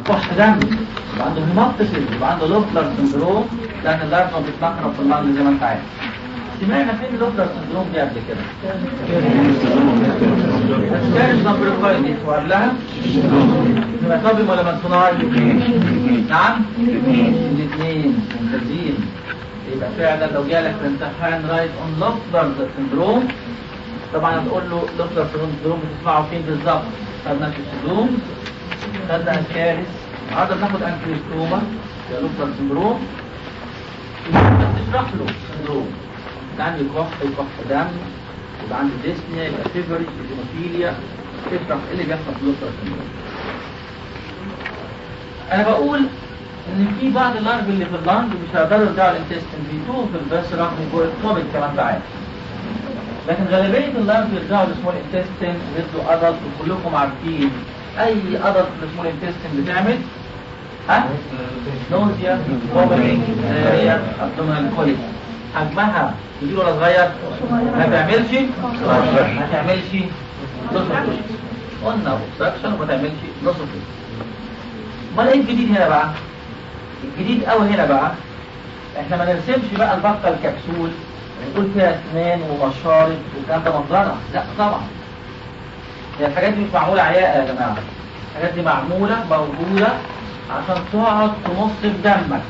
كح دم يبقى عنده هيموبتسيس يبقى عنده لوفلر سندروم لان اللارفا بتتنقرب في اللنج زي ما انت عارف سمعنا فين اللوفلر سندروم دي قبل كده كانت نمبر دي وقبلها هيماتوبيوم ولا مانسوناي نعم الاثنين ممتازين يبقى فعلا لو جالك في امتحان رايت اون لوفلر سندروم طبعا هتقول له لوفلر سندروم بتسمعه فين بالظبط خدنا في السدوم خدنا الكارث النهارده بناخد انكريستوما يا لوفلر سندروم تشرح له سندروم يبقى عندي كح كح دم يبقى عندي ديسنيا يبقى فيفري هيموفيليا تشرح ايه اللي بيحصل في لوفلر سندروم انا بقول ان في بعض اللارج اللي في اللانج مش هيقدروا يرجعوا الانتستين بيتوه في الفيسرا ويكوبك كمان تعالى لكن غالبية اللارج يرجعوا لسمول انتستين ويدوا ادلت وكلكم عارفين اي ادلت لسمول انتستين بتعمل ها نوزيا فوميتنج دايريا ابدومينال كوليك حجمها كبير ولا صغير ما تعملش ما تعملش نصف قلنا اوبستراكشن وما تعملش نصف امال ايه الجديد هنا بقى الجديد قوي هنا بقى احنا ما نرسمش بقى البطه الكبسول ونقول فيها اسنان ومشارط والكلام ده منظره لا طبعا هي الحاجات دي مش معموله عياء يا جماعه الحاجات دي معموله موجوده عشان تقعد تمص في دمك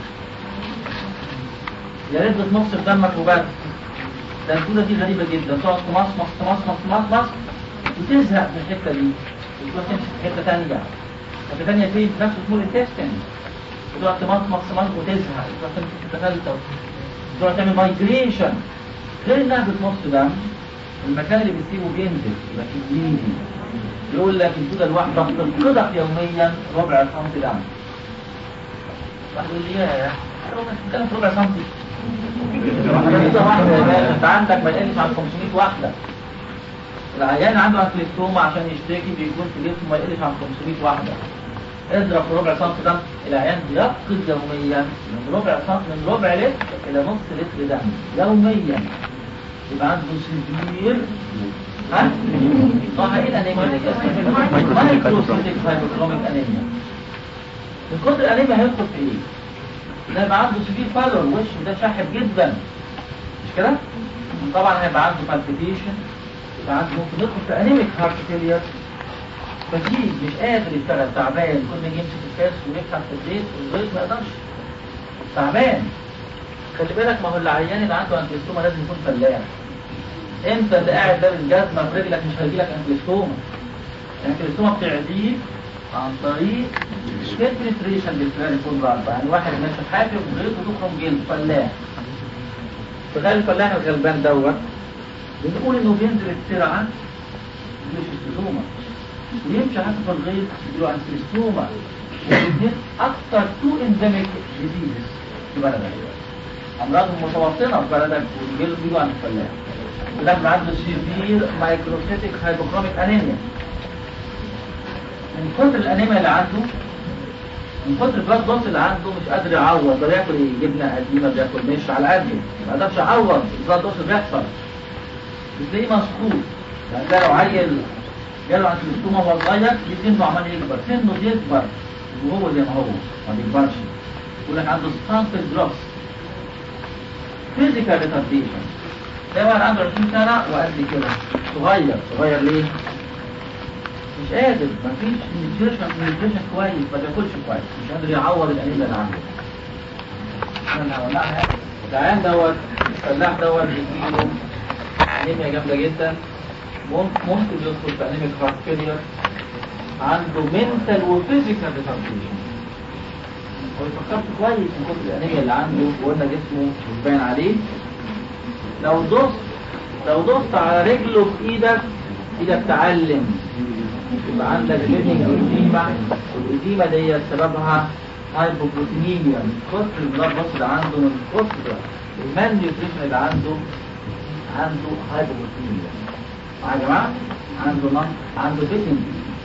يا ريت بتمص في دمك وبس ده الفوده دي غريبه جدا تقعد تمصمص تمصمص تمصمص وتزهق في الحته دي وتروح تمسك في حته ثانيه حته ثانيه فين في نفس سمول انتستين وتقعد تمصمص تمصمص وتزهق وتروح تمسك في حته ثالثه تروح تعمل مايجريشن غير انها بتمص دم المكان اللي بتسيبه بينزل يبقى كبيري يقول لك الفوده الواحده بتنقضك يوميا ربع سم دم واحد يقول لي يا لو مش بتتكلم في ربع سم واحده يا باشا انت عندك ما يقلش عن 500 واحده العيان عنده انكليستوما عشان يشتكي بيكون في جسمه ما يقلش عن 500 واحده اضرب في ربع سم دم العيان بيفقد يوميا من ربع سم من ربع لتر الى نص لتر دم يوميا يبقى عنده سيفير ها؟ صح ايه الانيميا دي؟ مايكروسيتيك هايبوكروميك انيميا من كتر الانيميا هيدخل في ايه؟ ده يبقى عنده سيفير فالور وشه ده شاحب جدا مش كده؟ طبعا هيبقى عنده بالبيتيشن يبقى عنده ممكن يدخل في انيميك هارت فيلير فدي مش قادر يشتغل تعبان كل ما يجي يمسك الكاس ويفتح في الزيت الزيت ما يقدرش تعبان خلي بالك ما هو العيان اللي عنده انكليستوما لازم يكون فلاح انت اللي قاعد ده بالجزمه في رجلك مش هيجي لك انكليستوما الانكليستوما بتعديه عن طريق فلتريشن للفلانيكول رالبا يعني واحد ماشي حافي وغيره تخرم جلد فلاح تخيل الفلاح الغلبان دوت بنقول انه بينزل الترعه مش السلومه ويمشي حتى في الغيط يجيله انكليستوما والاثنين اكثر تو انديميك ديزيزز في بلدك امراض متوطنه في بلدك وبيجيله بيجوا عند الفلاح ولما عنده سيفير مايكروسيتيك هايبوكروميك انيميا من كتر الانيميا اللي عنده من كتر البلاد لوس اللي عنده مش قادر يعوض ده بياكل جبنه قديمه بياكل مش على قده ما قدرش يعوض البلاد لوس اللي بيحصل بتلاقيه مسكوت يعني ده لو عيل جاله عند الاستوما وهو صغير سنه عمال يكبر سنه بيكبر وهو زي ما هو ما بيكبرش يقول لك عنده ستانفل دروس فيزيكال ريتارديشن ده واحد عنده 20 سنه وقد كده صغير صغير ليه؟ مش قادر مفيش نيوتريشن نيوتريشن كويس ما بياكلش كويس مش قادر يعوض الانيميا اللي عنده انا هولعها العيان دوت الفلاح دوت بيجيله انيميا جامده جدا ممكن يدخل في انيميك هارت فيلير عنده منتال وفيزيكال ريتارديشن هو فكرت كويس من كتر الانيميا اللي عنده وقلنا جسمه مش باين عليه لو دوست لو دوست على رجله بايدك ايدك تعلم يبقى عندك ليفنج ايديما والايديما دي سببها هايبوبروتينيميا من كتر البلاد بص اللي عنده من كتر المان نيوتريشن اللي عنده عنده هايبوبروتينيميا يا جماعه عنده نقص عنده فيتنج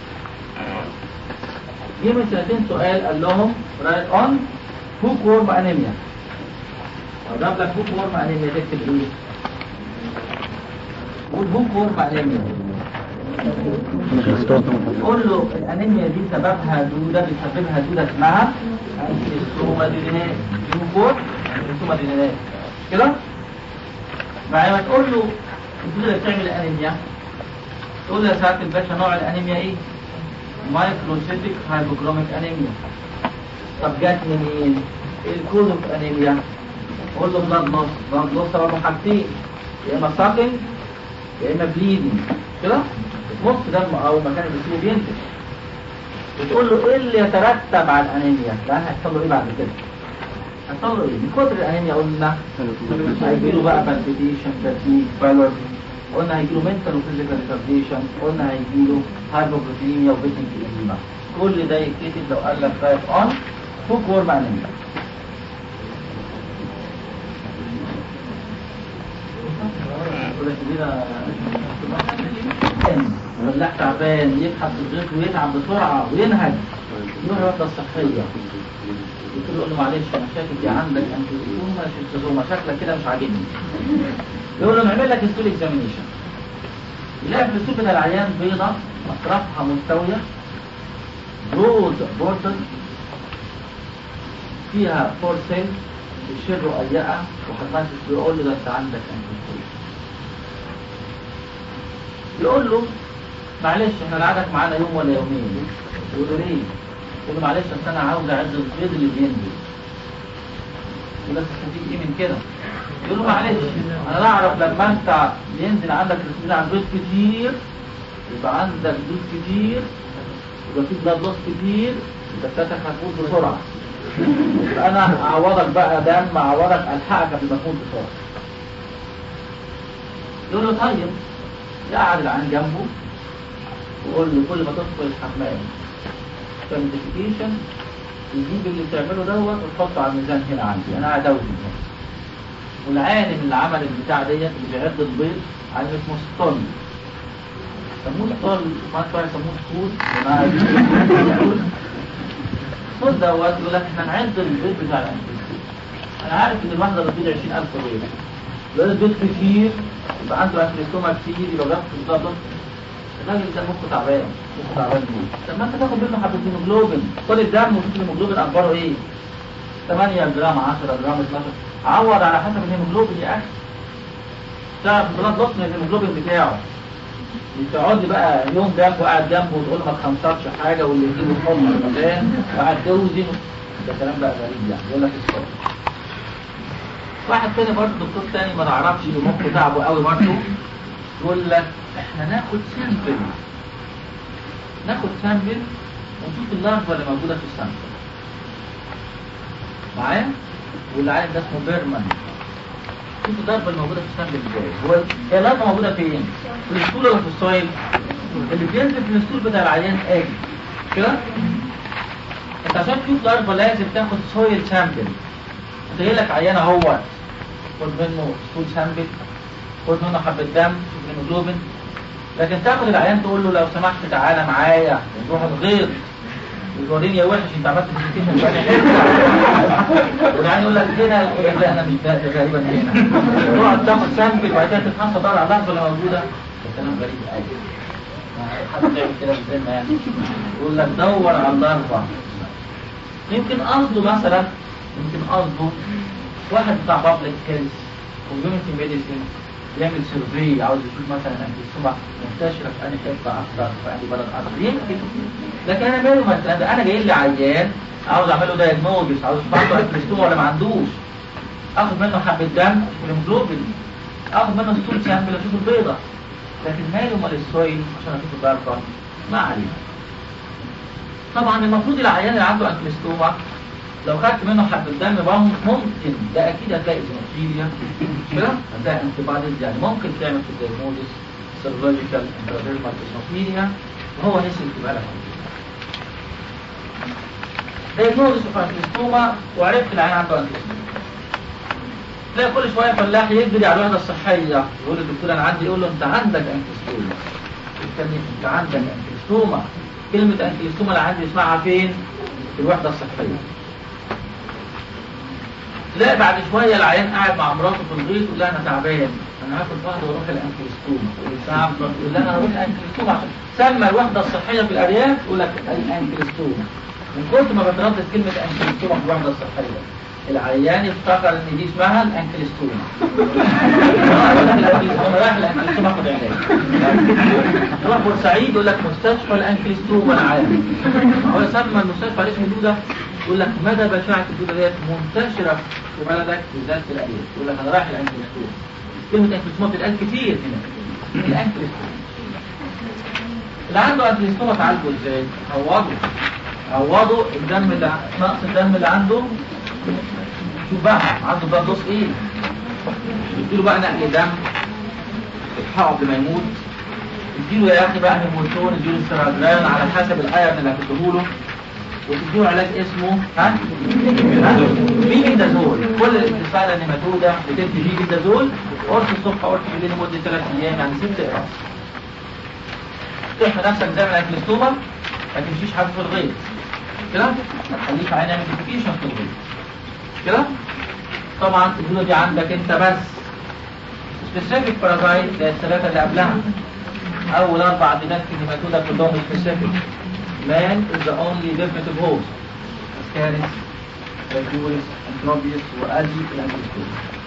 جه من سنتين سؤال قال لهم رايت اون هوك وورم انيميا لو جاب لك هوك وورم انيميا تكتب ايه؟ قول هوك وورم انيميا قول له الانيميا دي سببها دوده بيسببها دوده اسمها انكليستوما دينينات يوفور انكليستوما دينينات كده بعد ما تقول له الدوده اللي بتعمل انيميا تقول له يا سعاده الباشا نوع الانيميا ايه مايكروسيتيك هايبوكروميك انيميا طب جت منين الكود اوف انيميا قول له بلاد لوس بلاد لوس سببه حاجتين يا اما ساكن يا اما بليدنج كده نص دم او مكان اللي فيه بينزل بتقول له ايه اللي يترتب على الانيميا ده هيحصل له ايه بعد كده هيحصل له ايه من كتر الانيميا قلنا هيجي له بقى بالبيتيشن فاتيج بالور قلنا هيجي له منتال وفيزيكال ريتارديشن قلنا هيجي له هايبوبروتينيميا وبيتنج انيميا كل ده يتكتب لو قال لك تايب اون فوق وورم انيميا ولا تعبان يبحث الغيط ويتعب بسرعة وينهج يروح الوحدة الصحية قلت له معلش مشاكل دي عندك انتوزوما شيستوزوما شكلك كده مش عاجبني يقول له نعمل لك ستول اكزامينيشن يلاقي في السوق بتاع العيان بيضة اطرافها مستوية برود بورتن فيها فور سيل الشر رقيقة وحطها في يقول له ده انت عندك انتوزوما يقول له معلش احنا قعدك معانا يوم ولا يومين يقول له ليه؟ يقول له معلش اصل انا عاوز اعد البيض اللي بينزل يقول له تستفيد ايه من كده؟ يقول له معلش انا بعرف لما انت ينزل عندك رسمين على البيض كتير يبقى عندك دود كتير يبقى في بلاد لوس كتير يبقى بتاعتك هتموت بسرعه يبقى انا اعوضك بقى دم اعوضك الحقك قبل ما تموت بسرعه يقول له طيب يقعد العين جنبه ويقول له كل ما تدخل الحمام كانتيفيكيشن يجيب اللي بتعمله دوت وتحطه على الميزان هنا عندي انا قاعد اوزن والعالم اللي عمل البتاع ديت اللي بيعد البيض عالم اسمه ستول سموه ستول ما شويه سموه سكول ستول دوت يقول لك احنا نعد البيض بتاع الانتيكيشن انا عارف ان الواحده بتبيض 20000 بيض لو البيض كتير يبقى عنده انتيكيشن كتير يبقى بياخد بالظبط الراجل ده مخه تعبان مخه تعبان ليه؟ طب ما انت تاخد منه حبه هيموجلوبين خد الدم وشوف الهيموجلوبين اخباره ايه 8 جرام 10 جرام 12 عوض على حسب الهيموجلوبين يا اخي تعرف بلاد لوس من الهيموجلوبين بتاعه تقعد لي بقى يوم جنبه قاعد جنبه وتقول له ما تخنصرش حاجه واللي يجيبه حمى المكان وقاعد توزن ده كلام بقى غريب يعني يقول لك الصبر واحد تاني برضه دكتور تاني ما نعرفش مخه تعبه قوي برضه يقول لك احنا ناخد سامبل ناخد سامبل ونشوف اللارفا اللي موجوده في السامبل معايا والعالم ده اسمه بيرمان شوف اللارفا الموجوده في السامبل ازاي هو هي اللارفا موجوده فين؟ في الستول ولا في السويل؟ اللي بينزل في الستول بتاع العيان اجي كده؟ انت عشان تشوف لارفا لازم تاخد سويل سامبل انت جاي لك عيان اهوت خد منه ستول سامبل خد منه حبة دم هيموجلوبين لكن تاخد العيان تقول له لو سمحت تعالى معايا نروح الغيط يوريني يا وحش انت عملت برزنتيشن ثاني حلو والعيان يقول لك هنا يقول لك لا انا مش ده غالبا هنا تقعد تاخد سامبل وبعد كده تتحصل بقى على اللحظه اللي موجوده ده كلام غريب قوي حد بيعمل كده بالذمه يعني يقول لك دور على اللارفا يمكن قصده مثلا يمكن قصده واحد بتاع بابليك هيلث كوميونتي ميديسين يعمل سيرفي عاوز يشوف مثلا السمع منتشره في انهي حته اكتر في انهي بلد اكتر يمكن لكن انا ماله مثلا ده انا جاي لي عيان عاوز اعمل له دايجنوزس عاوز اشوف عنده انفلستوما ولا ما عندوش اخد منه حبه دم والهيموجلوبين اخد منه ستول سامبل اشوف البيضه لكن ماله مال السويل عشان اشوف البركه ما علينا طبعا المفروض العيان اللي عنده انفلستوما لو خدت منه حبة دم يبقى ممكن ده اكيد هتلاقي زينوفيليا كده هتلاقي انتي بوديز يعني ممكن تعمل في الدايجنوزس سيرفيكال انتراديرمال زينوفيليا وهو نسي يكتبها لك دايجنوزس اوف انفلستوما وعرفت العيان عنده انفلستوما تلاقي كل شويه فلاح يجري على الوحده الصحيه يقول للدكتور انا عندي يقول له انت عندك انفلستوما الثاني انت عندك انفلستوما كلمه انفلستوما اللي عندي اسمعها فين؟ في الوحده الصحيه لا بعد شوية العيان قاعد مع مراته في الغيط يقول لها انا تعبان انا هاخد واحدة واروح الانكلستوم تقول ساعة يقول لها انا هروح الانكلستوم عشان سمى الوحدة الصحية في الارياف يقول لك الانكلستوم من كتر ما بتردد كلمة انكلستوم في الوحدة الصحية العيان افتكر ان دي اسمها الانكلستوم انا رايح الانكلستوم اخد علاج تروح بورسعيد يقول لك مستشفى الانكلستوم انا عارف هو سمى المستشفى عليه اسمه دوده يقول لك مدى بشاعة الدودة ديت منتشرة في بلدك بالذات في الأرياف يقول لك أنا رايح الأنكلستون كلمة أنكلستون بتتقال كتير هنا الأنكلستون اللي عنده أنكلستون تعالجه إزاي؟ عوضه عوضه الدم اللي نقص الدم اللي عنده شوف بقى عنده بقى دوس إيه؟ يديله بقى نقل دم يلحقه قبل ما يموت يديله يا أخي بقى هيموتون يديله السرادران على حسب الأيام اللي هتديهوله وتديه علاج اسمه ها بيبيدازول كل الاتصال النيماتودا بتدي بيبيدازول قرص الصبح قرص بالليل لمده ثلاث ايام يعني ست اقراص تحمي نفسك زي ما الاكلستوما ما تمشيش حد في الغيط كده هتخليك عين ايدنتيفيكيشن في الغيط كده طبعا الدوله دي عندك انت بس سبيسيفيك بارازايت زي الثلاثه اللي قبلها اول اربع عددات في النيماتودا كلهم سبيسيفيك man is the only definitive host Ascaris, Bacillus, Anthropius وأدي الأنتيستوم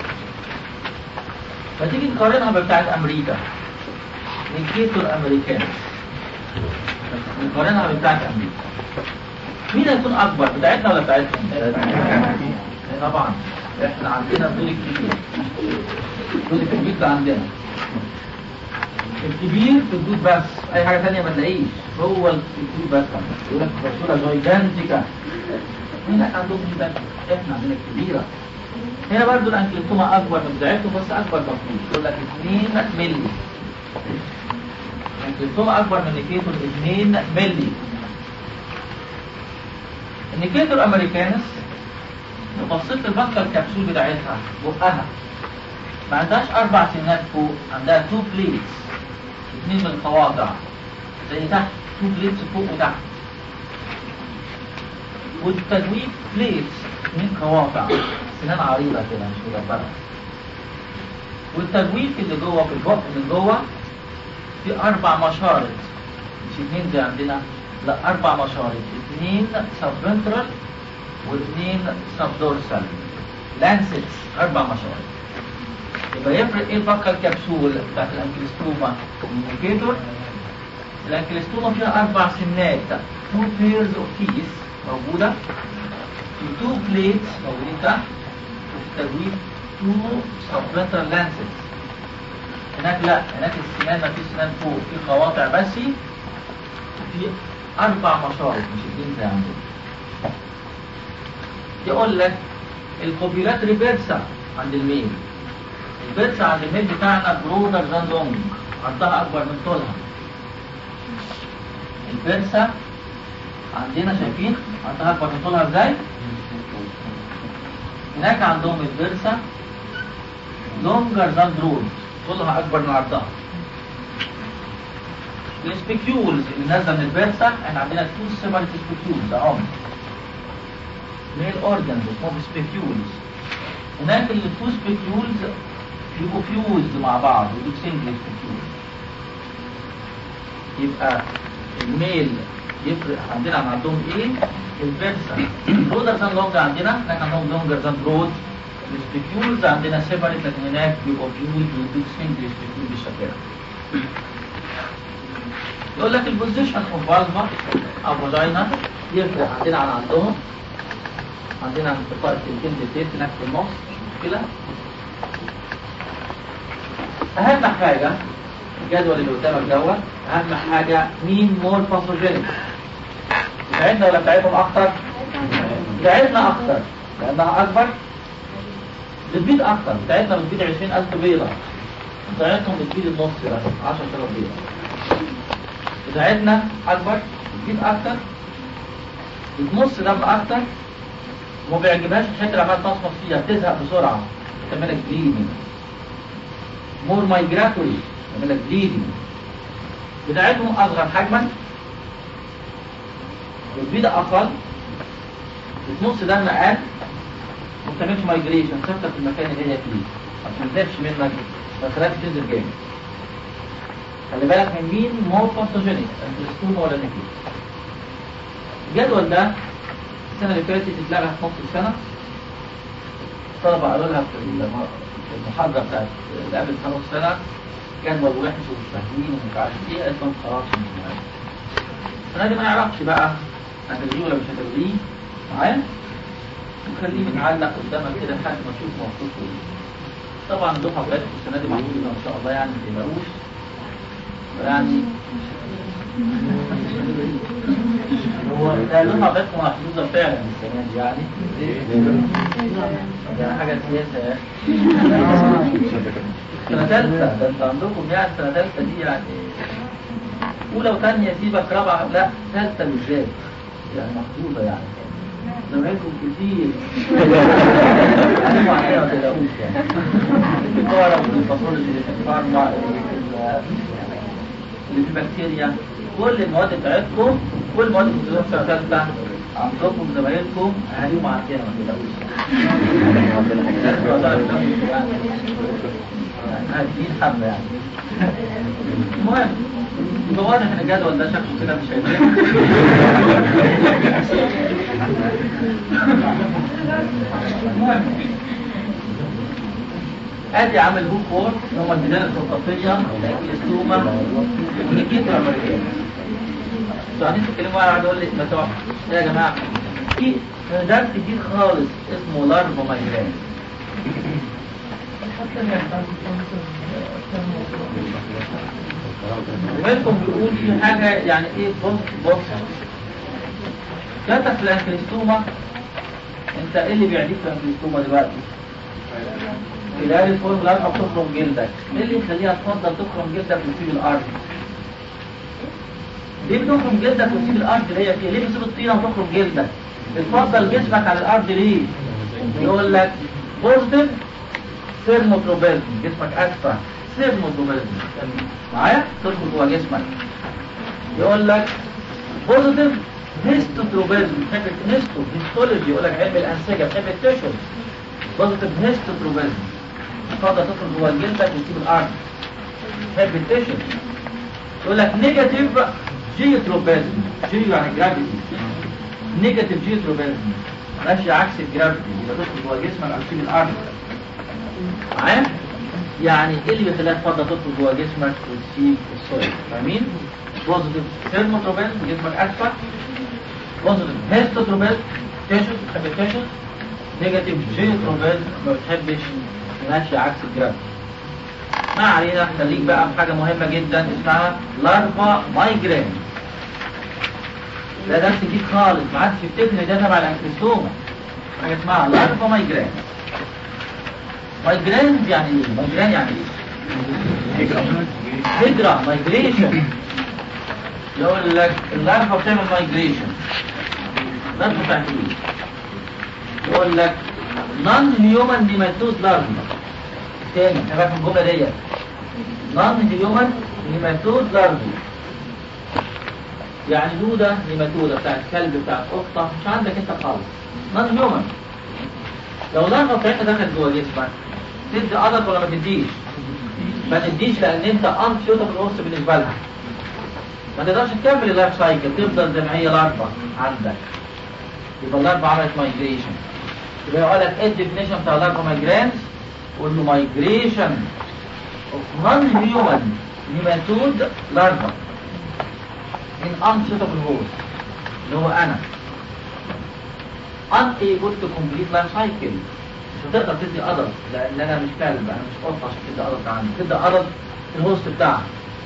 فتيجي نقارنها بتاعت أمريكا نيكيتور أمريكانس نقارنها بتاعت أمريكا مين هيكون أكبر بتاعتنا ولا بتاعتهم؟ طبعا احنا عندنا الدول الكبير الدول الكبير ده عندنا الكبير في الدود بس اي حاجة تانية ما تلاقيش هو الدود بس يقول لك بصورة جايجانتيكا هناك عندهم جدا احنا عندنا الكبيرة هنا برضو الانكليتوما اكبر من بتاعتهم بس اكبر تفصيل يقول لك 2 مللي الانكليتوما اكبر من النيكيتور 2 مللي النيكيتور امريكانس مفصلة البطة الكبسول بتاعتها بقها ما عندهاش اربع سنات فوق عندها تو بليتس اثنين من القواطع زي تحت تو بليتس فوق وتحت والتجويف بليتس اثنين قواطع سنان عريضة كده مش مدبرة والتجويف اللي جوه في البق من جوه في اربع مشارط مش اثنين زي عندنا لا اربع مشارط اثنين سبفنترال واثنين سبدورسال لانسيتس اربع مشارط يبقى يفرق ايه البقى الكبسول بتاعت الانكلستوما والميكيتور الانكلستوما فيها اربع سنات تو بيرز اوف تيس موجودة في تو بليتس موجودين تحت وفي التجويف تو سبفنترال لانسيتس هناك لا هناك السنان ما فيش سنان فوق في قواطع بس وفي اربع مشارط مش اثنين زي عندنا يقول لك الكوبيلات ريفيرسا عند الميل البيرسا عند الميل بتاعنا برودر ذان لونج عرضها اكبر من طولها البيرسا عندنا شايفين عرضها اكبر من طولها ازاي هناك عندهم البيرسا لونجر ذان برود طولها اكبر من عرضها السبيكيولز اللي نازله من البيرسا احنا عندنا تو سيبريت سبيكيولز اهم ميل اورجنز اسمهم سبيكيولز هناك التو سبيكيولز يبقوا فيوزد مع بعض يبقوا سنجل سبيكيولز يبقى الميل يفرق عندنا عن عندهم ايه البيرسا برودر زان لونج عندنا هناك عندهم لونجر زان برود السبيكيولز عندنا سيبريت لكن هناك بيبقوا فيوزد ويبقوا سنجل سبيكيول بالشكل ده يقول لك البوزيشن اوف فالفا او فاجينا يفرق عندنا عن عندهم عندنا انتقاء الكلمتين بالتيت هناك في النص مش مشكلة أهم حاجة الجدول اللي قدامك دوت أهم حاجة مين مور باثوجينيك بتاعتنا ولا بتاعتهم أكتر؟ بتاعتنا أكتر لأنها أكبر بتبيد أكتر بتاعتنا بتبيد 20000 بيضة بتاعتهم بتبيد النص بس 10000 بيضة بتاعتنا أكبر بتبيد أكتر بتمص دم أكتر وما بيعجبهاش الحته اللي عمال تصمت فيها بتزهق بسرعه تعمل لك بليدنج مور مايجراتوري تعمل لك بليدنج بتاعتهم اصغر حجما بتبيد اقل بتمص دم اقل تعملش مايجريشن ثابته في المكان اللي هي فيه عشان ما تزيدش منك ما تخليهاش تنزل جامد خلي بالك من مين مور باثوجينيك الكريستوما ولا النكيل الجدول ده السنه اللي فاتت اتلغى في نص السنه الطلبه قالوا لها في الم- في المحاضره بتاعت اللي قبل نص السنه جدول وحش ومش فاهمين ومش عارف ايه قالت لهم خلاص مش مهم السنه دي ما يعرفش بقى هتلغيه ولا مش هتلغيه معايا وخليه متعلق قدامك كده لحد ما تشوف موقفه ايه طبعا الدفعه بتاعتكم السنه دي محفوظه ما شاء الله يعني ما تقلقوش يعني هو الدفعه بتاعتكم محفوظه فعلا السنه دي يعني يعني حاجه سياسه يعني سنه ثالثه ده انت عندكم يعني سنه ثالثه دي يعني اولى وثانيه سيبك رابعه لا ثالثه بالذات يعني محفوظه يعني زمايلكم كتير علموا عليها ما تقلقوش يعني في الكهرباء وفي الباثولوجي اللي في الفارما اللي في ال- اللي في البكتيريا كل المواد بتاعتكم كل المواد اللي بتدرسوها في سنه ثالثه عندكم زمايلكم اهاليهم عارفينها ما تقلقوش عارفين حبه يعني المهم يبقى واضح ان الجدول ده شكله كده مش هيفرق المهم ادي عامل هوك وورد اللي هم البلاد الخططيه الاستوما والكيترا امريكيه انتوا قاعدين تتكلموا واحد يقول لي ما تقعد يا جماعه في درس جديد خالص اسمه لارفا مايجرين ومنكم بيقول في حاجة يعني ايه بص بص جاتك في الانكريستوما انت ايه اللي بيعديك في الانكريستوما دلوقتي؟ خلال الفورم الاربع بتخرم جلدك ايه اللي يخليها تفضل تخرم جلدك وتسيب الارض؟ ليه بتخرم جلدك وتسيب الارض اللي هي فيها؟ ليه بتسيب الطينة وتخرم جلدك؟ بتفضل جسمك على الارض ليه؟ يقول لك بوزيتيف ثيرموتروبيزم جسمك ادفع ثيرموتروبيزم معايا تدخل جوه جسمك يقول لك بوزيتيف هيستوتروبيزم فكره هيستو هيستولوجي يقول لك علم الانسجه بتحب التشن بوزيتيف هيستوتروبيزم تفضل تدخل جوه جلدك وتسيب الارض تحب التشن يقول لك نيجاتيف جيوتروبيزم جيو يعني جرافيتي نيجاتيف جيوتروبيزم ماشي عكس الجرافيتي يبقى تدخل جوه جسمك او تسيب الارض معايا يعني ايه اللي بيخليها تفضل تدخل جوه جسمك وتسيب السويل فاهمين بوزيتيف ثيرموتروبيزم جسمك ادفع بوزيتيف هيستوتروبيزم تيشوز بتحب التيشوز نيجاتيف جيوتروبيزم ما بتحبش ماشي عكس الجرافيتي ما علينا خليك بقى بحاجه مهمه جدا اسمها لارفا مايجرين ده درس جديد خالص ما عادش تفتكر ده تبع الانكريستوما حاجه اسمها لارفا مايجرين مايجرين يعني ايه؟ مايجرين يعني ايه؟ هجرة مايجريشن يقول لك اللارفا بتعمل مايجريشن لارفا بتاعت ايه؟ يقول لك نون هيومن نيماتوز لارفا تاني تابع في الجملة ديت نون هيومن نيماتوز لارفا يعني دودة نيماتودة بتاعت كلب بتاعت قطة مش عندك انت خالص نون هيومن لو لارفا بتاعتها دخلت جوه جسمك تدي قدر ولا ما تديش؟ ما تديش لان انت ان سيوتابل هوست بالنسبه لها ما تقدرش تكمل اللايف سايكل تفضل زي ما هي لارفا عندك يبقى اللارفا عملت مايجريشن يبقى يقول لك ايه الديفينيشن بتاع اللارفا مايجرانس قول له مايجريشن اوف نون هيومن نيماتود لارفا in unsuitable host اللي هو انا unable to complete life cycle مش هتقدر تدي قدر لان انا مش كلب انا مش قطه عشان تدي قدر عندي تدي قدر في الهوست بتاعك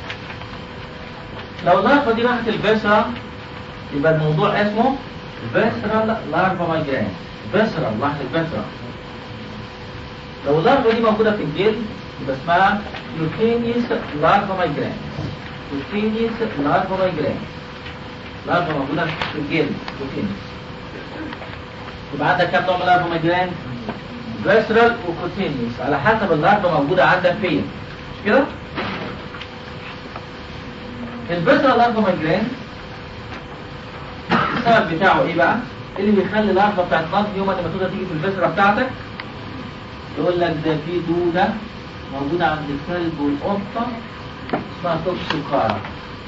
لو اللارفا دي راحت الفيسرا يبقى الموضوع اسمه فيسرال لارفا مايجرانس فيسرال راحت الفيسرا لو اللارفا دي موجوده في الجلد يبقى اسمها يوتينيس لارفا مايجرانس يوتينيس لارفا مايجرانس لارفا موجوده في الجلد يوتينيس يبقى عندك كام نوع من اللارفا مايجرانس فيسرال وكوتينيوس على حسب اللارفا موجودة عندك فين مش كده؟ الفيسرال لارفا مايجرين السبب بتاعه ايه بقى؟ إيه اللي بيخلي الاربه بتاعت نون هيومن نيماتودا تيجي في الفسره بتاعتك يقول لك ده في دوده موجوده عند الكلب والقطه اسمها توكسوكارا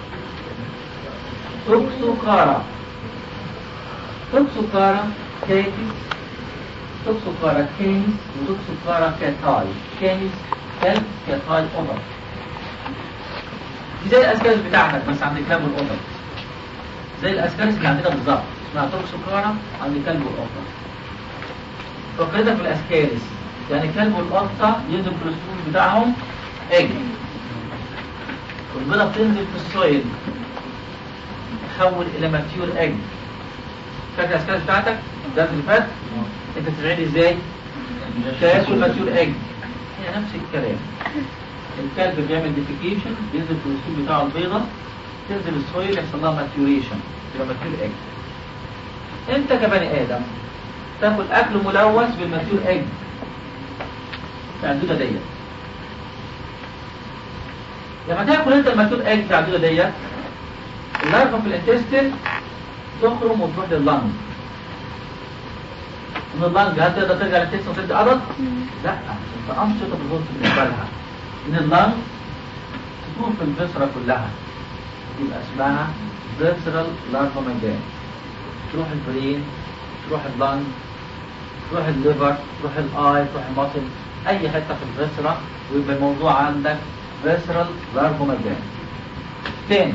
توكسوكارا توكسوكارا كيتس توكسوكارا كينز وتوكسوكارا كاتاي كينز كلب كاتاي قطط دي زي الاسكارس بتاعتك بس عند الكلب والقطط زي الاسكارس اللي عندنا بالظبط اسمها توكسوكارا عند الكلب والقطه فكرتك في الاسكارس يعني الكلب والقطه ينزل في الاسطول بتاعهم اج والبيضه بتنزل في السويل تحول الى ماتيور اج فاكر الاسكارس بتاعتك الدرس اللي فات انت بتتعيد ازاي تاكل ماتيور اج هي نفس الكلام الكلب بيعمل ديفيكيشن بينزل في الاسطول بتاعه البيضه تنزل السويل يحصل لها ماتيوريشن يبقى ماتيور اج انت كبني ادم تاكل اكل ملوث بالماتيور اج بتاع الدوده ديت لما تاكل انت الماتيور اج بتاع الدوده ديت اللارفا في الانتستين تخرج وتروح لللنج من اللنج هل تقدر ترجع للانتستين وتدي قرض؟ لا انت انشطه بالغلط بالنسبه لها من اللنج تدور في الفسره كلها يبقى اسمها فيسرال لارفا مجان تروح البرين تروح اللنج تروح الليفر تروح الاي تروح المصل اي حته في الفيسرا ويبقى الموضوع عندك فيسرال لارفا مجان تاني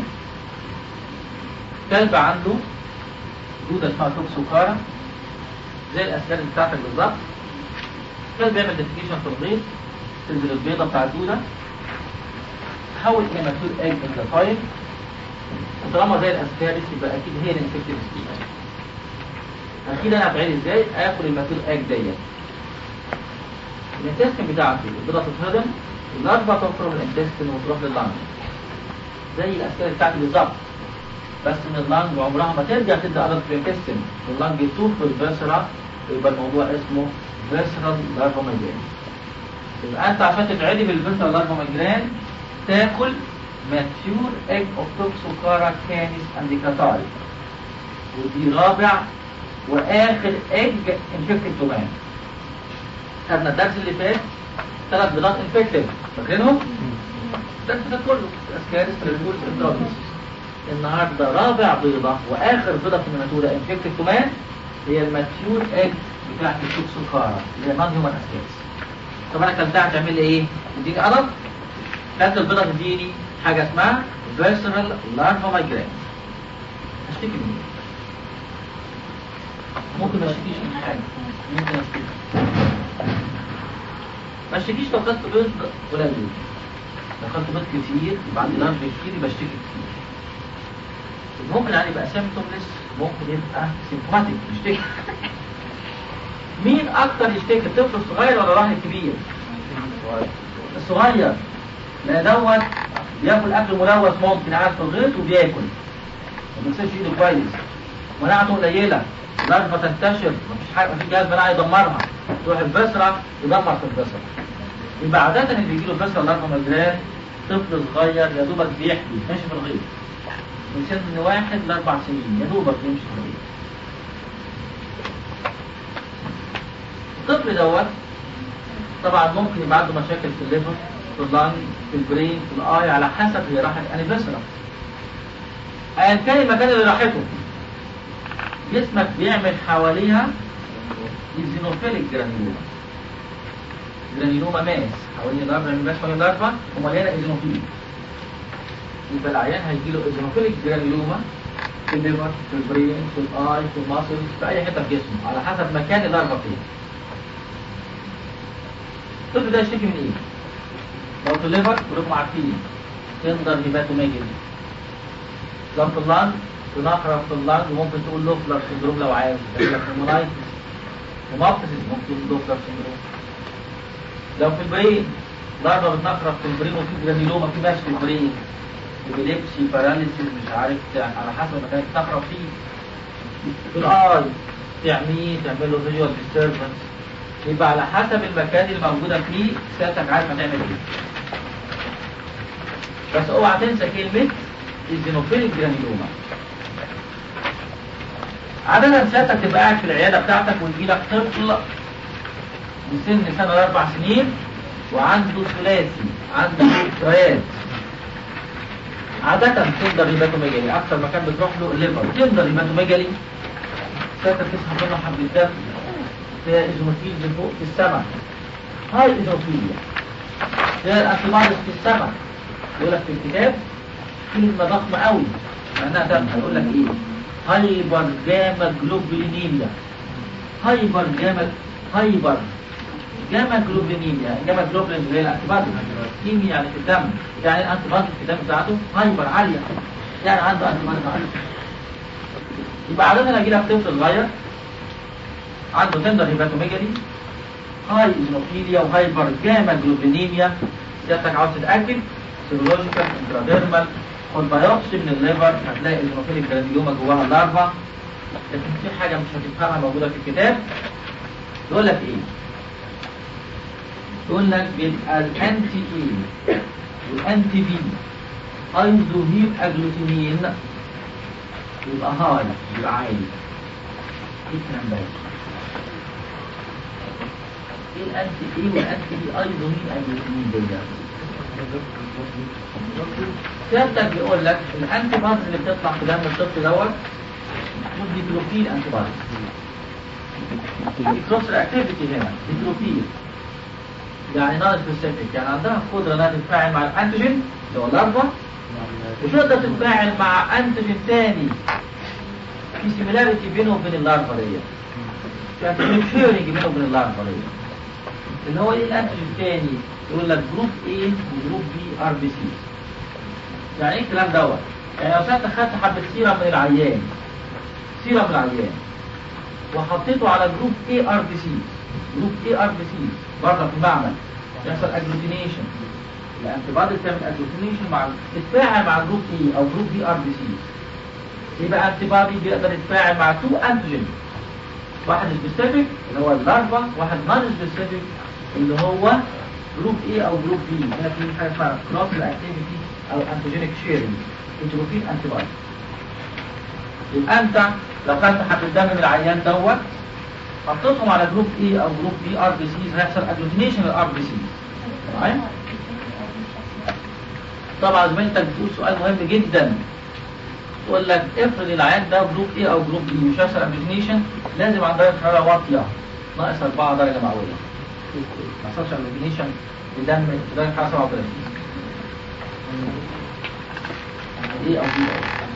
كلب عنده دودة اسمها توكسوكارا زي الاسكان بتاعتك بالظبط كلب بيعمل ديفيكيشن في البيض تنزل البيضة بتاع الدودة تحول الى ماتيور اج انت طيب وطالما زي الاسكاريس يبقى اكيد هي الانفكتيف ستيج اكيد انا هتعيد ازاي اكل الماتيور اج ديت الانتستين بتاعتي البيضه تتهضم اللارفا تخرج من الانتستين وتروح لللنج زي الاسكاريس بتاعتي بالظبط بس من اللنج عمرها ما ترجع تدي قرض في الانتستين اللنج يطوف في الفيسرا يبقى الموضوع اسمه فيسرال لارفا مايجرين يبقى انت عشان تتعدي بالفيسرال لارفا مايجرين تاكل ماتيور ايج اوف توكسوكارا كانيس انديكاتاري ودي رابع واخر ايج انفكتد دومان خدنا الدرس اللي فات ثلاث بيضات انفكتد فاكرينهم؟ الدرس ده كله اسكاريس تريبولس اندروبيس النهارده رابع بيضه واخر بيضه في النماتوده انفكتد دومان هي الماتيور ايج بتاعت التوكسوكارا اللي هي نون هيومن اسكاريس طب انا كلتها هتعمل لي ايه؟ تديني قلم كانت البيضه تديني حاجه اسمها فيسرال لارفا مايجرين اشتكي من ايه؟ ممكن ما اشتكيش من حاجه ممكن اشتكي ما اشتكيش لو خدت بيض قليل لو خدت بيض كتير يبقى عندي لارج كتير يبقى اشتكي كتير ممكن يعني يبقى سيمتوملس ممكن يبقى سيمتوماتيك يشتكي مين اكتر يشتكي الطفل الصغير ولا الواحد الكبير؟ الصغير لا دوت بياكل اكل ملوث ممكن قاعد في الغيط وبياكل ما بيغسلش ايده كويس مناعته قليله الارفه تنتشر مفيش حاجه مفيش جهاز مناعي يدمرها تروح البسره يدمر في البسره يبقى عاده اللي بيجي له بسره الارفه مجران طفل صغير يا دوبك بيحبي ماشي في الغيط من سن واحد لاربع سنين يا دوبك يمشي في الغيط الطفل دوت طبعا ممكن يبقى عنده مشاكل في الليفر في اللنج في البرين في الاي على حسب هي راحت انهي فيسرا ايا كان المكان اللي راحته جسمك بيعمل حواليها الزينوفيليك جرانيوما جرانيوما ماس حوالين الاربع من ماس حوالين الاربع ومليانه ايزينوفيل يبقى العيان هيجي له ايزينوفيليك جرانيوما في الليفر في البرين في الاي في الماسل في اي حته في جسمه على حسب مكان الاربع فين الطفل ده يشتكي من ايه؟ لو في الليفر كلكم عارفين تندر هيباتوميجري لو في اللنج تنقرب في اللنج وممكن تقول لوفلر سندروم لو عايز هيمونايتس هيموبتسيس ممكن تقول لوفلر سندروم لو في البرين ضربة بتنقرب في البرين وفي جرانيلوما في ماشي في البرين ابيليبسي باراليسيس مش عارف على حسب المكان اللي بتنقرب فيه في الاي تعميه تعمل له فيجوال ديستربنس يبقى على حسب المكان اللي موجودة فيه سيادتك عارف هتعمل ايه بس اوعى تنسى كلمة الزينوفيليك جرانيلوما عادة سيادتك تبقى قاعد في العيادة بتاعتك ويجي لك طفل من سن سنة لأربع سنين وعنده ثلاثي عنده ذكريات عادة تندر هيباتوميجالي أكثر مكان بتروح له الليفر تندر هيباتوميجالي سيادتك تسحب منه حبة دم في إزوفيل من فوق في السماء هاي إزوفيليا تلاقي الأنتيباديز في السماء يقول لك في الكتاب كلمة ضخمة قوي معناها دم هيقول لك إيه هايبر جاما جلوبولينيميا هايبر جاما هايبر جاما جلوبولينيميا جاما جلوبولين اللي هي الانتيباديز كيميا يعني في الدم يعني الانتيباديز في الدم بتاعته هايبر عالية يعني عنده انتيباديز عالية يبقى عادة هيجي لك طفل صغير عنده تندر هيباتوميجالي هاي ايزنوفيليا وهايبر جاما جلوبينيميا سيادتك عاوز تتاكد سيرولوجيكال انتراديرمال خد بايوبسي من الليفر هتلاقي ايزنوفيليك جرانيوما جواها اللارفا لكن في حاجه مش هتفهمها موجوده في الكتاب يقول لك ايه؟ يقول لك بيبقى الانتي اي والانتي بي ايزوهيم اجلوتينين يبقى هاي يبقى عالي ايه الكلام ده؟ ايه الانتي ايه والانتي بي ايزوهيم اجلوتينين دول سيادتك بيقول لك الانتي بارز اللي بتطلع في دم الطفل دوت مش ديكلوفيل انتي بارز الكروس اكتيفيتي هنا ديكلوفيل يعني نون سبيسيفيك يعني عندها قدره انها تتفاعل مع الانتيجين اللي هو الاربع مش تقدر تتفاعل مع انتيجين تاني في سيميلاريتي بينه وبين اللارفا ديت يعني في شيرنج بينه وبين اللارفا ديت اللي هو ايه الانتيجين الثاني يقول لك جروب A وجروب B ار بي سي يعني ايه الكلام دوت يعني لو ساعتك خدت حبه سيره من العيان سيره من العيان وحطيته على جروب A ار بي سي جروب A ار بي سي بره في المعمل يحصل اجلوتينيشن الانتي بادي بتعمل اجلوتينيشن مع تتفاعل مع جروب E او جروب B ار بي سي يبقى انتي بادي بيقدر يتفاعل مع تو انتيجين واحد سبيسيفيك اللي هو اللارفا واحد نون سبيسيفيك اللي هو جروب A او جروب B هنا في حاجه اسمها كروس اكتيفيتي او انتيجينيك شيرنج انتروفين انتي بادي يبقى انت لو خدت حبه دم من العيان دوت حطيتهم على جروب A او جروب B ار بي سيز هيحصل اجلوتينيشن للار بي سيز تمام طبعا زميلتك بتقول سؤال مهم جدا تقول لك افرض العيان ده جروب A او جروب B مش هيحصل اجلوتينيشن لازم عند درجه حراره واطيه ناقص 4 درجه مئويه ما حصلش اجلوتينيشن الدم في درجه حراره 37 ايه او بي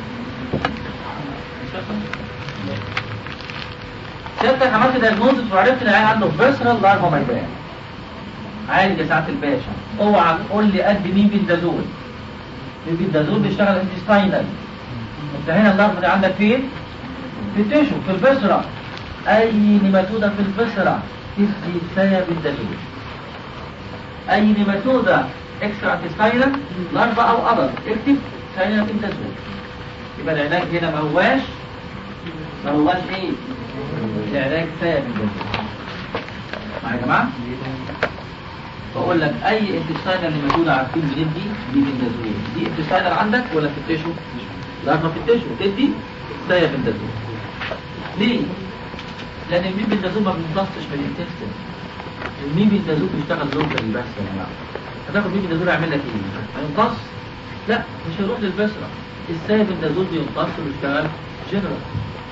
سيادتك عملت دايجنوزس وعرفت ان العيان عنده فيسرال لارفا مايجرين عالج يا سعاده الباشا اوعى تقول لي قد مين بيندازول البيندازول بيشتغل انتستاينال انت هنا اللارفا دي عندك فين؟ في التيشو في الفيسرا اي نيماتودا في الفيسرا تدي سيا بيندازول اي نيماتودا اكسترا انتستاينال لارفا او ادر اكتب سيا بيندازول يبقى العلاج هنا ما هواش ما هواش ايه العلاج سيا بيندازول معايا يا جماعه بقول لك اي انتستاينال اللي موجوده عارفين منين دي دي بندازول دي انتستاينال عندك ولا في التيشو لارفا في التيشو تدي سيا بندازول ليه لان المين بندازول ما بيمتصش من الانتستين المين بندازول بيشتغل لوكالي بس يا جماعه هتاخد مين بندازول يعمل لك ايه هيمتص لا مش هيروح للبسرة السيا بندازول بيمتص ويشتغل جنرال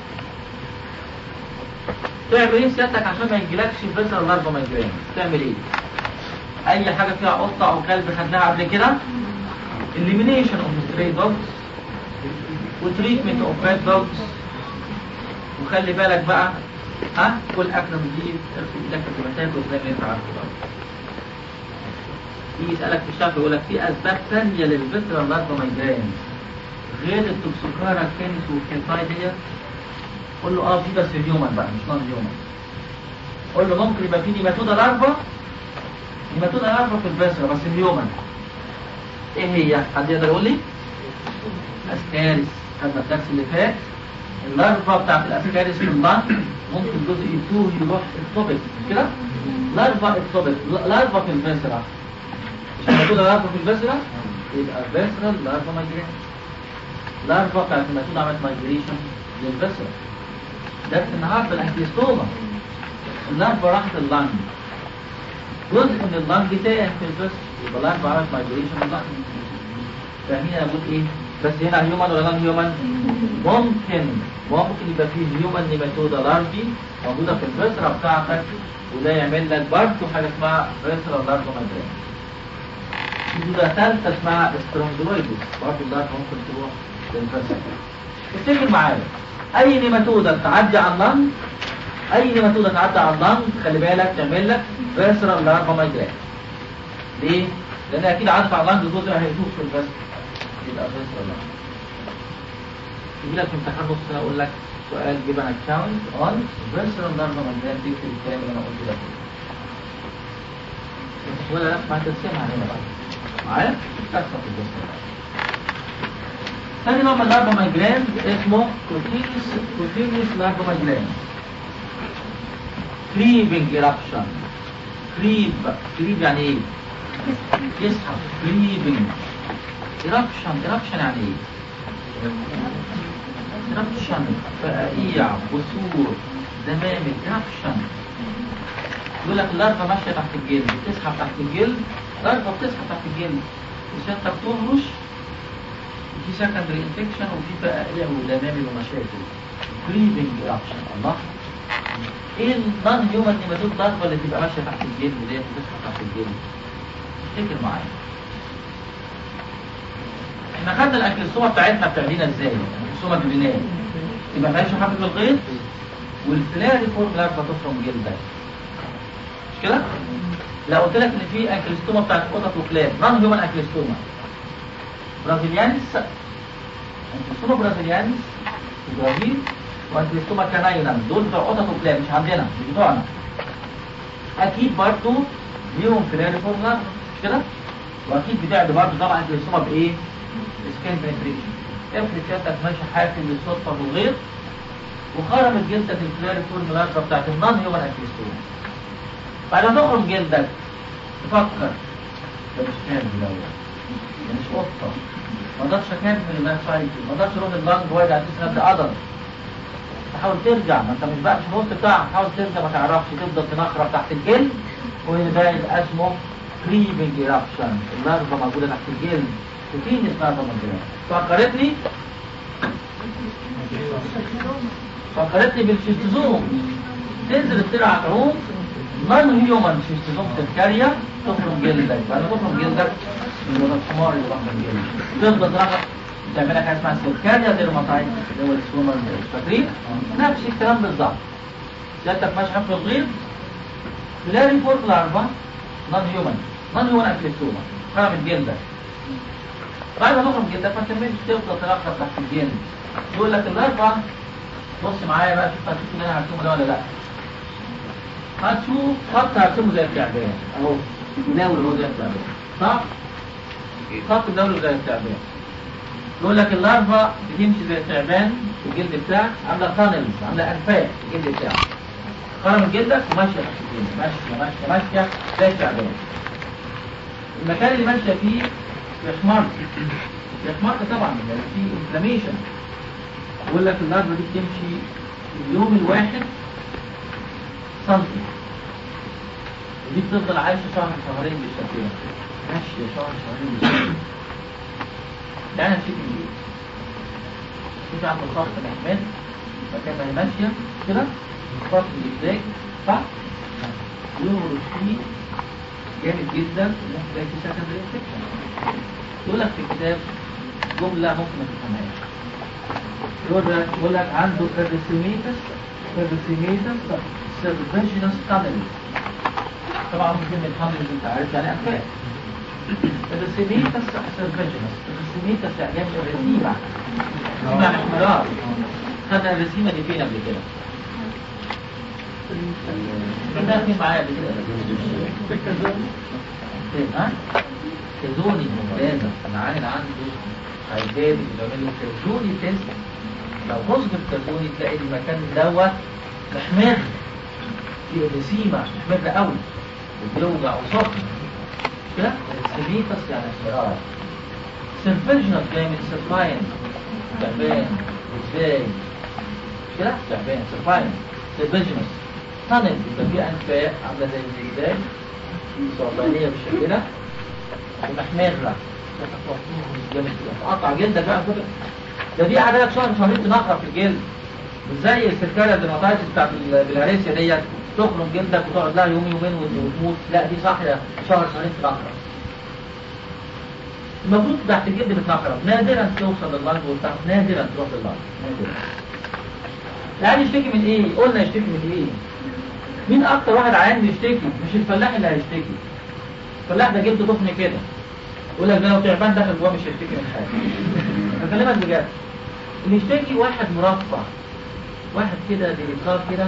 تعمل ايه سيادتك عشان ما يجيلكش فيسرال لارفا مايجرين تعمل ايه اي حاجه فيها قطه او كلب خدناها قبل كده elimination of stray dogs وتريتمنت اوف bad dogs وخلي بالك بقى ها كل اكل نضيف ارفع ايدك في المساك زي ما انت عارف بقى يجي يسالك في الشعب يقول لك في اسباب ثانيه للفيسرال لارفا مايجرين غير التوكسوكارا كينس والكينتاي ديت قول له اه في بس هيومن بقى مش نون هيومن قول له ممكن يبقى في نيماتودا لارفا نيماتودا لارفا في الفيسرا بس الهيومن ايه هي حد يقدر يقول لي اسكاريس خدنا الدرس اللي فات اللارفا بتاعت الاسكاريس في اللنج ممكن جزء يتوه يروح اكتوبك مش كده لارفا اكتوبك لارفا في الفيسرا مش نيماتودا لارفا في الفيسرا يبقى فيسرا لارفا مايجريشن لارفا بتاعت النيماتودا عملت مايجريشن للفيسرا درس النهارده الانكليستوما اللارفا راحت اللنج جزء من اللنج تاه في الجسم يبقى اللارفا عملت مايجريشن اللنج فاهمين انا بقول ايه بس هنا هيومن ولا نون هيومن ممكن ممكن يبقى فيه هيومن نيماتودا لارفي موجوده في الفسرة بتاعتك وده يعمل لك برضه حاجه اسمها فسرة لارفا مايجرين نيماتودا ثالثه اسمها سترونجلويدس برضه اللارفا ممكن تروح للفسرة افتكر معايا اي نيماتودا تعدي على اللنج اي نيماتودا تعدي على اللنج خلي بالك تعمل لك فسرة لارفا مايجرين ليه؟ لان اكيد عارف على اللنج جزء هيدوب في الفسرة يبقى فسرة لارفا يجي لك في امتحان نص سنه اقول لك سؤال جيب ان اكونت اون فيرسال نمبر مجال تكتب الكلام اللي انا قلته ده ولا لا ما هترسمها هنا بقى معايا تكتب في الفيرسال ثاني نوع من الاربع مايجرين اسمه كوتينيوس كوتينيوس لاربا مايجرين كريبنج ايرابشن كريب كريب يعني ايه؟ يسحب كريبنج ايرابشن ايرابشن يعني ايه؟ ربشن فقاقيع بثور دمامل ربشن يقول لك اللارفا ماشيه تحت الجلد بتسحب تحت الجلد لارفا بتسحب تحت الجلد عشان انت بتهرش في سكندري انفكشن وفي فقاقيع ودمامل ومشاكل بريدنج ربشن الله ايه النون هيومن نيماتود لارفا اللي تبقى ماشيه تحت الجلد ديت بتسحب تحت الجلد افتكر معايا احنا خدنا الاكلسومه بتاعتنا بتعملينا ازاي الاكلسومه الجبينيه تبقى ماشي حبه الغيط والفلاري فورم لارفا تفرم جلدك مش كده لو قلت لك ان في اكلستوما بتاعت قطط وكلاب نون هيومن اكلستوما برازيليانس اكلستوما برازيليانس في البرازيل واكلستوما كاناينا دول بتوع قطط وكلاب مش عندنا مش بتوعنا اكيد برضه ليهم فلاري فورم لارفا مش كده واكيد بتعد برضه طبعا اكلستوما بايه سكين بنتريشن افرض سيادتك ماشي حافل بالصدفه في الغيط وخرمت جلدك الكلاري فورم لارفا بتاعت النون هيومن اكلستوما بعد ما تخرم جلدك تفكر ده مش كامل الاول ده مش قطه ما اقدرش اكمل المانسايتي ما اقدرش اروح اللانج وايد على اساس ده قدر تحاول ترجع ما انت مش بقى مش الوسط بتاعك حاول ترجع ما تعرفش تفضل تنخرب تحت الجلد وده يبقى اسمه كريبنج ايرابشن اللارفا موجوده تحت الجلد وفين اسمها طبعا فكرتني فكرتني بالشيستوزوم تنزل السرعة تعوم نون هيومن شيستوزوم تتكاريا تخرج جلدك بعد ما تخرج جلدك من الحمار اللي بحر الجلد تفضل ترقب تعمل لك حاجه اسمها سيركاريا ديرماتايت اللي هو السومر فاكرين نفس الكلام بالظبط سيادتك ماشي في الغيط فلاري فورك لارفا نون هيومن نون هيومن اكليستوما خرمت جلدك بعد ما تخرج جلدك ما تكملش تفضل ترقب تحت الجلد يقول لك اللارفا بص معايا بقى شوف هتشوف اللي انا هرسمه ده ولا لا هتشوف خط هرسمه زي التعبان اهو مداول هو زي التعبان صح؟ خط مداول زي التعبان يقول لك اللارفا بتمشي زي التعبان في الجلد بتاعك عامله تانلز عامله انفاق في الجلد بتاعك خرم جلدك وماشيه تحت الجلد ماشيه ماشيه ماشيه زي التعبان المكان اللي ماشيه فيه يحمر يحمر طبعا لان فيه انفلاميشن يقول لك اللارفا دي بتمشي اليوم الواحد سنتي ودي بتفضل عايشه شهر شهرين بالشكل ده ماشيه شهر شهرين بالشكل ده انا شيء جديد شوف عند الخط الاحمال مكان ما هي ماشيه كده الخط الازاج صح يهرش فيه جامد جدا ممكن تلاقي فيه سكندري انفكشن يقول لك في الكتاب جمله ممكن ما تفهمهاش يقول لك يقول لك عنده كارسيميتس كارسيميتس سيرفيجنس تانل طبعا كلمة تانل انت عارف يعني انفاق كارسيميتس سيرفيجنس كارسيميتس يعني جنب الرسيمة رسيمة احمرار خدنا الرسيمة دي فين قبل كده؟ خدناها فين معايا قبل كده؟ فين ها؟ كزوني ممتازة انا عامل عنده عيدان بيعمل له كزوني تيست لو تظبط كزوني تلاقي المكان دوت محمر في رسيمة محمر قوي وبيوجع وسخن كده السبيتس يعني احمرار سيرفيجنال جاي من سيرفاين تعبان ازاي كده تعبان سيرفاين سيرفيجنس تانل يبقى في انفاق عامله زي الزجاج ثعبانيه بالشكل ده ومحمره جامد كده قطع جلدك بقى كده ده دي قعدت شهر شهرين تنخر في الجلد مش زي السكرة الدرماتايتس بتاعت البلهارسيا ديت تخرج جلدك وتقعد لها يوم يومين وتموت لا دي صاحية شهر شهرين تنخر المفروض تحت الجلد بتنخرط نادرا توصل لللنج وتحت نادرا تروح لللنج نادرا يعني يشتكي من ايه؟ قلنا يشتكي من ايه؟ مين اكتر واحد عيان بيشتكي؟ مش الفلاح اللي هيشتكي الفلاح ده جلده تخن كده يقول لك ده لو تعبان داخل جواه مش هيشتكي من حاجه بكلمك بجد اللي يشتكي واحد مرفع واحد كده ديليكار كده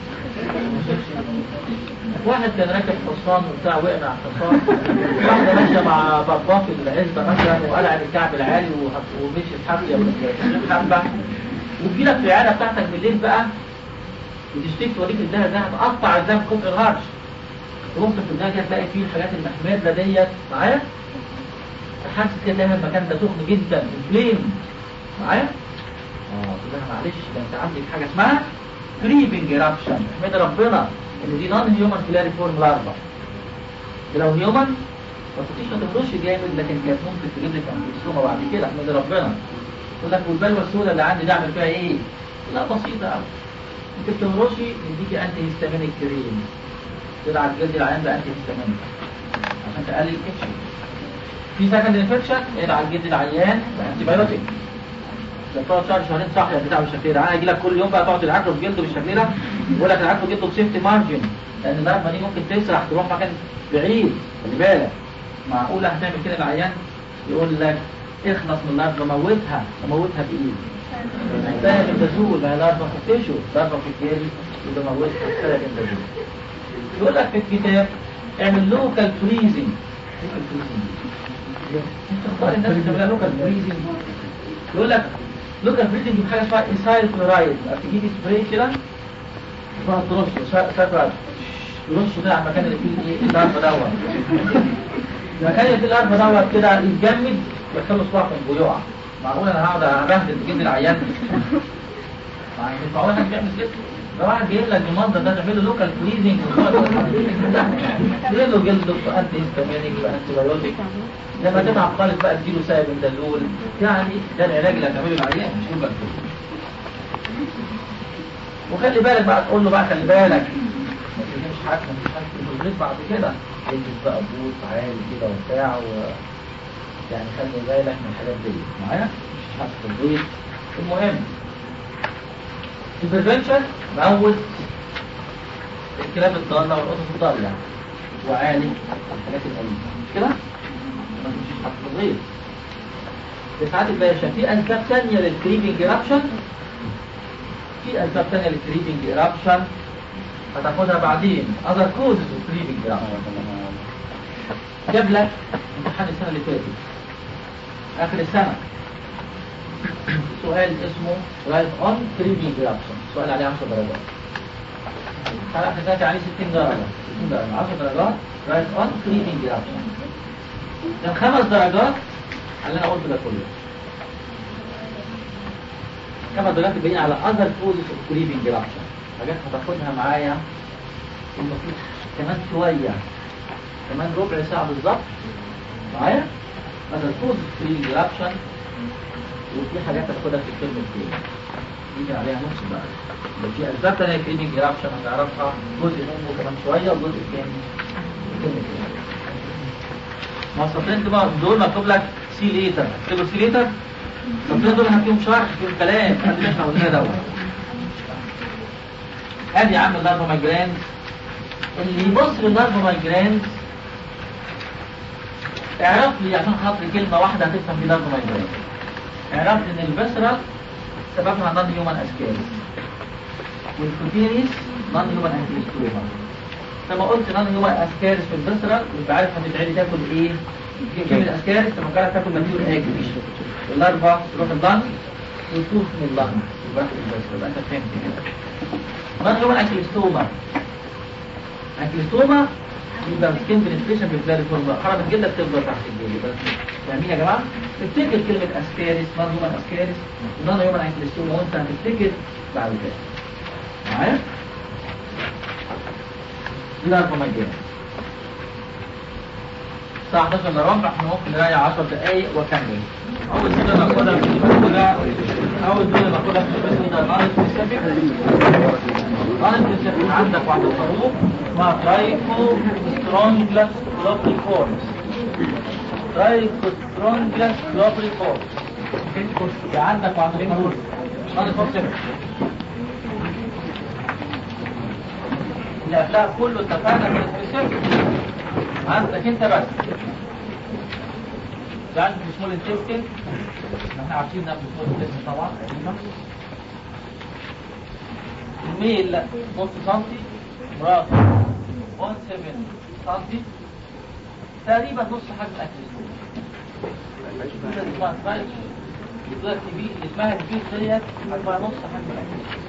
واحد كان راكب حصان وبتاع وقع على الحصان واحدة ماشية مع بابا في العزبة مثلا وقلع الكعب العالي وه- ومشي حافية حبة وتجي لك في العيادة بتاعتك بالليل بقى وتشتكي توريك الدهة ده هتقطع الدهة في كتر الهرش تبص في الدهة كده تلاقي فيه الحاجات المحمدة ديت معايا حاسس كده تلاقي المكان ده سخن جدا انفليم معايا اه تقول لها معلش ده انت عندك حاجه اسمها كريبنج ايرابشن احمد ربنا ان دي نون هيومن كلاري فورم لارفا دي لو هيومن ما تطيش ما تفرش جامد لكن كانت ممكن تجيب لك انفلسوما بعد كده احمد ربنا تقول لك والبلوه السوداء اللي عندي دي اعمل فيها ايه؟ لا بسيطه قوي انت بتهرشي نديكي انتي هيستامينيك كريم تدعى الجلد العيان ده انتي هيستامينيك عشان تقلل الانفكشن في سكند انفكشن ادعى الجلد العيان بانتي بايوتيك ده تقعد شهر شهرين صح يا بتاع بالشكل ده انا اجي لك كل يوم بقى تقعد تدعكه في جلده بالشكل ده يقول لك ادعكه جلده بسيفتي مارجن لان الضربه دي ممكن تسرح تروح مكان بعيد خلي بالك معقوله هتعمل كده العيان يقول لك اخلص من الضربه موتها موتها بايد محتاج الدزول ما هي ضربه في التيشو ضربه في الجلد يبقى موتها محتاج الدزول يقول لك في الكتاب اعمل لوكال فريزنج لوكال فريزنج انت اختار الناس اللي بتعملها لوكال فريزنج يقول لك لوكال فريزنج بحاجه اسمها ايسايل كلورايد تجيب سبراي كده تقعد ترش سافر ترش كده على المكان اللي فيه ايه الاربع دوت المكان اللي فيه الاربع دوت كده يتجمد يدخله صباح من يقع معقول انا هقعد ابهدل جلد العيان يعني مش معقول حد بيعمل كده ده واحد جايب لك المنظر ده تعمل له لوكال فريزنج تجيب له جلد انتي هيستامينيك وانتي بايوتيك لما تتعب خالص بقى تديله سايب دلول يعني ده العلاج اللي هتعمله العيان مش يبقى وخلي بالك بقى تقول له بقى خلي بالك ما تجيبش حاجه ما تجيبش حاجه في البيت بعد كده يلبس بقى بوت عالي كده وبتاع و يعني خلي بالك من الحاجات دي معايا مش حاجه في البيت المهم البريفنشن موت الكلاب الضاله والقطط الضاله وعالي الحاجات الأليمة مش كده؟ ما تمشيش حتى صغير ساعات الباشا في أسباب ثانية للكريبنج إيرابشن في أسباب ثانية للكريبنج إيرابشن هتاخدها بعدين other causes of creeping eruption جاب لك امتحان السنة اللي فاتت آخر السنة سؤال اسمه right on creeping eruption سؤال عليه 10 درجات سؤال آخر السنة كان عليه 60 درجة 60 درجة 10 درجات right on creeping eruption كان خمس درجات على اللي انا قلته ده كله خمس درجات الباقيين على other causes of creeping eruption حاجات هتاخدها معايا المفروض كمان شوية كمان ربع ساعة بالظبط معايا other causes of creeping eruption وفي حاجات هتاخدها في الترم الثاني يجي عليها نص بقى يبقى في اسباب تانية creeping eruption هنعرفها جزء منه كمان شوية والجزء الثاني الترم الثاني مواصفين بقى دول مكتوب لك سي ليتر اكتبوا سي ليتر المواصفين دول هفيهم شرح فيهم كلام قبل اللي احنا قلناه دوت ادي يا عم اللارفا مايجرانز اللي يبص لللارفا مايجرانز اعرف لي عشان خاطر كلمه واحده هتفهم في لارفا مايجرانز اعرف لي ان الفيسرال سببها نون هيومن اسكاريس والكوتينيس نون هيومن انكليستوما لما قلت نون هيومن اسكاريس في الفيسرال يبقى عارف هتتعدي تاكل ايه كلمه اسكاريس لما قالت تاكل ماتيور اجري اللارفا تروح اللنج وتروح من اللنج يبقى في الفيسرال يبقى انت فهمت كده ما هو الانكليستوما انكليستوما يبقى سكين بنستريشن في الفلاري فورما حرم الجلد بتفضل تحت الجلد بس فاهمين يا جماعه افتكر كلمه اسكاريس نون هيومن اسكاريس ونون هيومن انكليستوما وانت هتفتكر بعد كده معايا دي بقى الكوميديا الساعة 11 الا ربع احنا ممكن نريح 10 دقايق واكمل اول حاجه باخدها في باخدها اول حاجه باخدها في البيت ده نون سبيسيفيك نون سبيسيفيك عندك واحده خروف اسمها ترايكو سترونجلاس كلوبريفورمس ترايكو سترونجلاس كلوبريفورمس يبقى عندك واحده خروف نون سبيسيفيك اللي قبلها كله اتفقنا في السبيسيفيك عندك انت بس ده عندك سمول انتستين احنا عارفين ده سمول انتستين طبعا تقريبا الميل نص سنتي مراته 1 سنتي تقريبا نص حجم الاكل دي اسمها سبايك الدولة الكبير اللي اسمها الكبير ديت حجمها نص حجم الاكل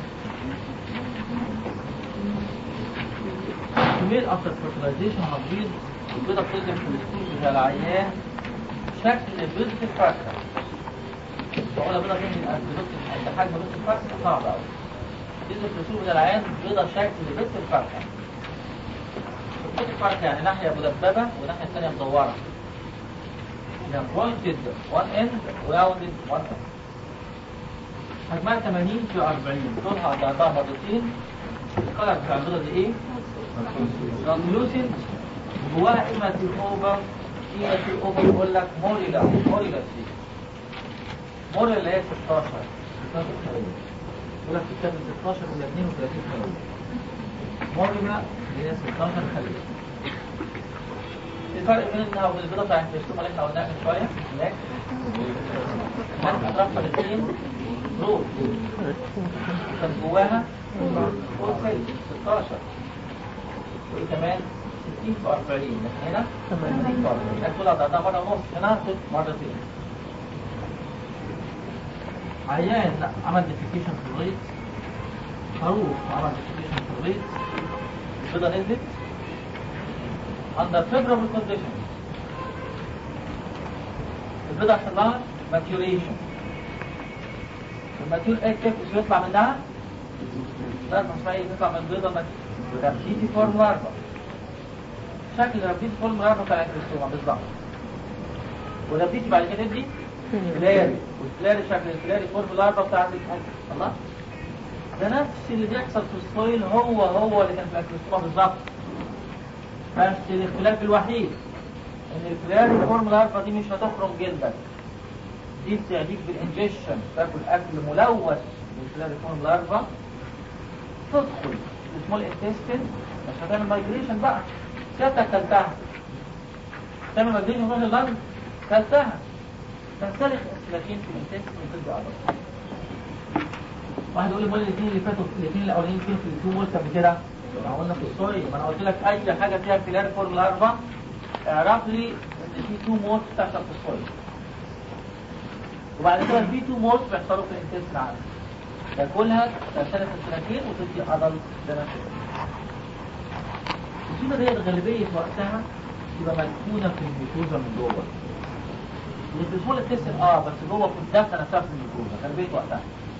الميل افتر فيرتلايزيشن هتبيض البيضة بتنزل في السكوت بتاع العيان شكل بيض الفرخة بقولها بيضة فين البيضة انت حجم بيض الفرخة صعب قوي بيض الفسوق بتاع العيان بيضة شكل بيض الفرخة بيض الفرخة يعني ناحية مدببة وناحية الثانية مدورة يعني بوينتد وان اند وراوندد وان اند حجمها 80 في 40 طولها ضعفها مرتين القلم بتاع البيضة دي ايه؟ ترانسلوسنت جواها قيمة الأوبر قيمة الأوبر يقول لك موريلا موريلا سي موريلا اللي هي 16 16 خلية يقول لك في كتاب 16 ولا 32 خلية موريلا اللي هي 16 خلية الفرق بين انها وبين البيضة بتاعت الكريستوم اللي احنا قلناها من شوية هناك هناك اطرافها الاثنين روت كان جواها فوق خلية 16 وكمان 60 في 40 لكن هنا 80 في 40 هناك طلع ضعضها مرة ونص هنا مرتين عيان لا عمل ديفيكيشن في الغيط خروف عمل ديفيكيشن في الغيط البيضة نزلت under favorable conditions البيضة حصل لها maturation الماتيور ايه كيف يطلع منها؟ لا تصفية تطلع من البيضة رابيدي فورم لارفا شكل رابيدي فورم لارفا بتاع الكريستوما بالظبط ورابيدي بعد كده دي فلاري والفلاري شكل الفلاري فورم لارفا بتاع الله ده نفس اللي بيحصل في السويل هو هو اللي كان في الكريستوما بالظبط بس الاختلاف الوحيد ان الفلاري فورم لارفا دي مش هتخرج جلدك دي بتعديك بالانجيشن تاكل اكل ملوث بالفلاري فورم لارفا تدخل السمول انتستين مش هتعمل مايجريشن بقى سيادتك كلتها تعمل مايجريشن تروح لللنج كلتها تنسلخ السلاكين في الانتستين وتدي عضلة واحد يقول لي امال الاثنين اللي فاتوا الاثنين الاولانيين فين في التو مولت قبل كده؟ ما قلنا في السوري ما انا قلت لك اي حاجه فيها فيلار فورمولا 4 اعرف لي ان في تو مولت بتحصل في السوري وبعد كده في تو مولت بيحصلوا في الانتستين عندك تاكلها تنسلخ السلاكين وتدي عضل زي ما كده الصيغه ديت غالبيه وقتها تبقى مدفونه في الميكوزا من جوه البسهولة التسل اه بس جوه في الدفنه نفسها في الميكوزا غالبيه وقتها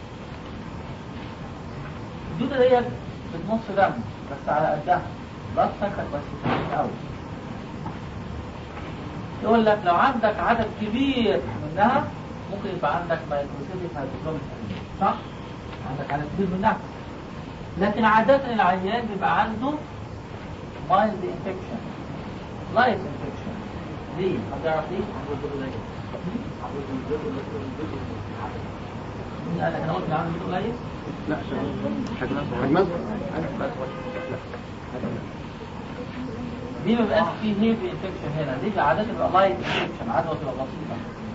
الدودة ديت بتمص دم بس على قدها بطنك بس كتير قوي يقول لك لو عندك عدد كبير منها ممكن يبقى عندك مايكروسيتيك هايدروكروميك صح؟ عندك عدد كبير منها لكن عادة العيان بيبقى عنده مايلد انفكشن لايت انفكشن ليه؟ هتعرف ليه؟ مين قال لك انا قلت اللي عنده بيض قليل؟ لا حجمها دي ما بيبقاش فيه هيفي انفكشن هنا دي عادة بيبقى لايت انفكشن عدوى تبقى بسيطة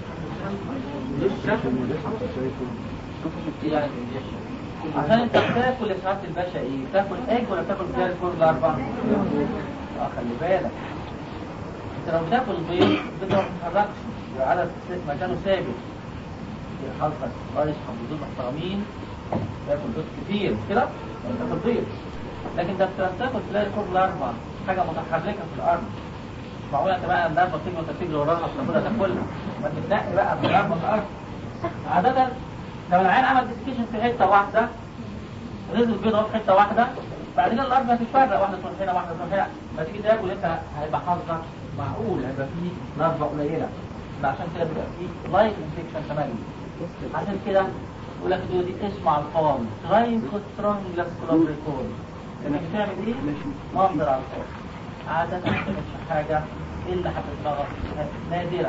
دي يعني injection. عشان انت بتاكل يا سعاده الباشا ايه؟ بتاكل ايج ولا بتاكل زي الفول الاربع؟ اه خلي بالك انت لو بتاكل بيض البيض ما بتتحركش يبقى عدد مكانه ثابت حضرتك كويس حمودين محترمين تاكل بيض كتير مش كده؟ لو بتاكل بيض لكن انت بتاكل تلاقي الفول الاربع حاجه متحركه في الارض معقول انت بقى النرفة تيجي وانت تجري وراها عشان تاخدها تاكلها ما تتنقي بقى من النرفة الارض عادة لو العيان عمل ديسكيشن في حتة واحدة نزل بيضة في حتة واحدة بعدين الارض هتتفرق واحدة تروح هنا واحدة تروح هنا ما تيجي تاكل انت هيبقى حظك معقول هيبقى فيه نرفة قليلة ده عشان كده بيبقى فيه لايت انفكشن تملي عشان كده يقول لك دول دي اسمه على الفاضي تراين كوسترونجلاس كولابريكول انك تعمل ايه؟ مصدر على الفاضي عادة ما تعملش حاجة الا هتتلغط نادرا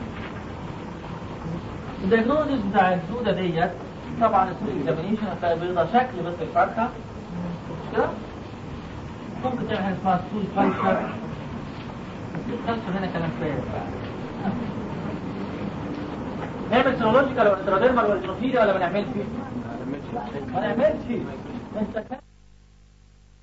الدياجنوزيس بتاع الدودة ديت طبعا السوق اكزامينيشن هتلاقي بيضة شكل بس الفرخة مش كده؟ ممكن تعمل حاجة اسمها ستول كالتشر الستول كالتشر هنا كلام فارغ نعمل سيرولوجيكال ولا انتراديرمال ولا جنوفيديا ولا ما نعملش؟ ما نعملش انت كان